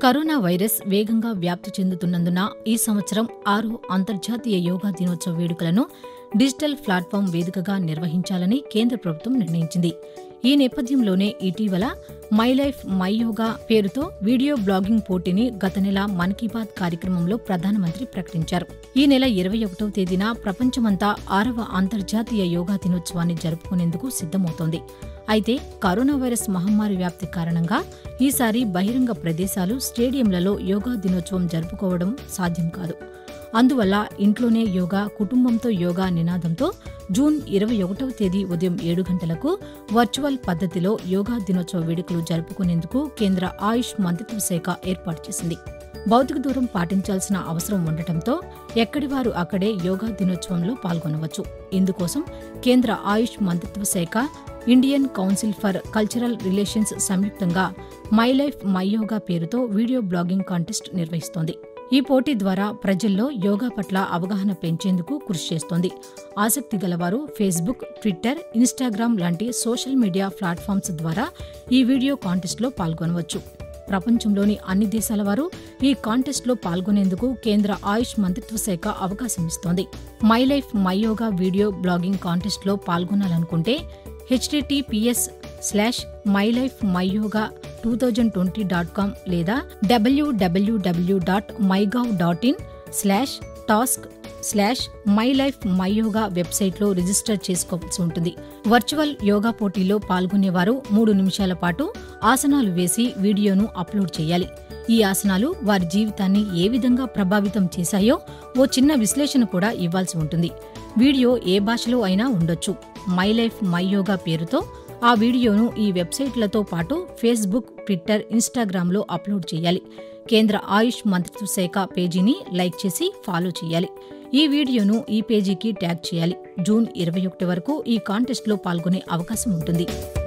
corona virus వేగంగా వ్యాప్తి చెందుతున్నందున ఈ సంవత్సరం ఆరు అంతర్జాతీయ యోగా దినోత్సవ వేడుకలను డిజిటల్ ప్లాట్ఫామ్ వేదికగా నిర్వహించాలని కేంద్ర ప్రభుత్వం నిర్ణయించింది ఈ నేపథ్యంలోనే ఇటీవల మై లైఫ్ మై యోగా పేరుతో వీడియో బ్లాగింగ్ పోటీని గత నెల మన్ కీ బాత్ కార్యక్రమంలో ప్రధానమంత్రి ప్రకటించారు ఈ నెల ఇరవై ఒకటవ తేదీన ప్రపంచమంతా ఆరవ అంతర్జాతీయ యోగా దినోత్సవాన్ని జరుపుకునేందుకు సిద్దమవుతోంది అయితే కరోనా వైరస్ మహమ్మారి వ్యాప్తి కారణంగా ఈసారి బహిరంగ ప్రదేశాలు స్టేడియంలలో యోగా దినోత్సవం జరుపుకోవడం సాధ్యం కాదు అందువల్ల ఇంట్లోనే యోగా కుటుంబంతో యోగా నినాదంతో జూన్ ఇరవై ఒకటవ తేదీ ఉదయం ఏడు గంటలకు వర్చువల్ పద్ధతిలో యోగా దినోత్సవ వేడుకలు జరుపుకునేందుకు కేంద్ర ఆయుష్ మంత్రిత్వ శాఖ ఏర్పాటు చేసింది భౌతిక దూరం పాటించాల్సిన అవసరం ఉండటంతో ఎక్కడివారు అక్కడే యోగా దినోత్సవంలో పాల్గొనవచ్చు ఇందుకోసం కేంద్ర ఆయుష్ మంత్రిత్వ శాఖ Indian council for cultural relations సంయుక్తంగా మై లైఫ్ మై యోగా పేరుతో వీడియో బ్లాగింగ్ కాంటెస్ట్ నిర్వహిస్తోంది ఈ పోటీ ద్వారా ప్రజల్లో యోగా పట్ల అవగాహన పెంచేందుకు కృషి చేస్తోంది ఆసక్తి గలవారు ఫేస్బుక్ ట్విట్టర్ ఇన్స్టాగ్రామ్ లాంటి సోషల్ మీడియా ప్లాట్ఫామ్స్ ద్వారా ఈ వీడియో కాంటెస్ట్లో పాల్గొనవచ్చు ప్రపంచంలోని అన్ని దేశాల వారు ఈ కాంటెస్ట్లో పాల్గొనేందుకు కేంద్ర ఆయుష్ మంత్రిత్వ శాఖ అవకాశం ఇస్తోంది my life my yoga video blogging కాంటెస్ట్లో పాల్గొనాలనుకుంటే HTTPS slash my life my yoga two thousand twenty dot com లేదా WWW dot MyGov dot in slash task slash my life my yoga వెబ్సైట్లో రిజిస్టర్ చేసుకోవాల్సి ఉంటుంది వర్చువల్ యోగా పోటీలో పాల్గొనేవారు మూడు నిమిషాల పాటు ఆసనాలు వేసి వీడియోను అప్లోడ్ చేయాలి ఈ ఆసనాలు వారి జీవితాన్ని ఏ విధంగా ప్రభావితం చేశాయో ఓ చిన్న విశ్లేషణ కూడా ఇవ్వాల్సి ఉంటుంది వీడియో ఏ భాషలో అయినా ఉండొచ్చు మై లైఫ్ మై యోగా పేరుతో ఆ వీడియోను ఈ వెబ్సైట్లతో పాటు ఫేస్బుక్ ట్విట్టర్ ఇన్స్టాగ్రామ్లో అప్లోడ్ చేయాలి కేంద్ర ఆయుష్ మంత్రిత్వ శాఖ పేజీని లైక్ చేసి ఫాలో చేయాలి ఈ వీడియోను ఈ పేజీకి ట్యాగ్ చేయాలి జూన్ ఇరవై ఒకటి వరకు ఈ కాంటెస్ట్లో పాల్గొనే అవకాశం ఉంటుంది